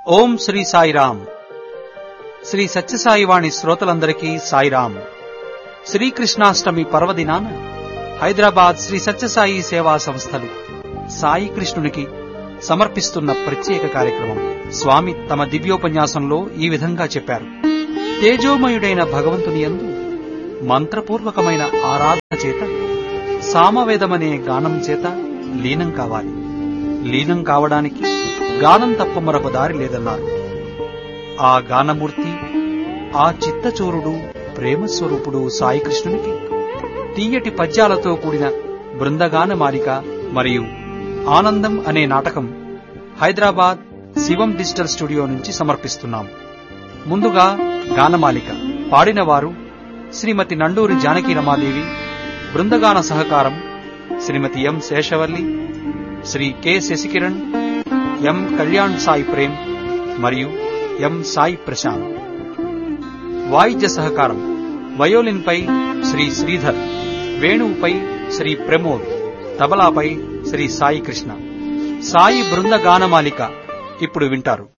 ఓం శ్రీ సాయిరామ్ శ్రీ సత్యసాయివాణి శ్రోతలందరికీ సాయిరామ్ శ్రీకృష్ణాష్టమి పర్వదినాన హైదరాబాద్ శ్రీ సత్యసాయి సేవా సంస్థలు సాయి కృష్ణునికి సమర్పిస్తున్న ప్రత్యేక కార్యక్రమం స్వామి తమ దివ్యోపన్యాసంలో ఈ విధంగా చెప్పారు తేజోమయుడైన భగవంతుని యందు మంత్రపూర్వకమైన ఆరాధన చేత సామవేదమనే గానం చేత లీనం కావాలి లీనం కావడానికి గానం తప్ప మరొక దారి లేదన్నారు ఆ గానమూర్తి ఆ చిత్తచోరుడు ప్రేమస్వరూపుడు సాయికృష్ణునికి తీయటి పద్యాలతో కూడిన బృందగాన మాలిక మరియు ఆనందం అనే నాటకం హైదరాబాద్ శివం డిజిటల్ స్టూడియో నుంచి సమర్పిస్తున్నాం ముందుగా గానమాలిక పాడినవారు శ్రీమతి నండూరి జానకి రమాదేవి బృందగాన సహకారం Shrimati M Seshavalli Shri K Sasikiran M Kalyan Sai Prem మరియు ఎం సాయి ప్రశాంత్ వాయిద్య సహకారం వయోలిన్పై శ్రీ శ్రీధర్ వేణువుపై శ్రీ ప్రమోద్ తబలాపై శ్రీ సాయి కృష్ణ సాయి బృంద గానమాలిక ఇప్పుడు వింటారు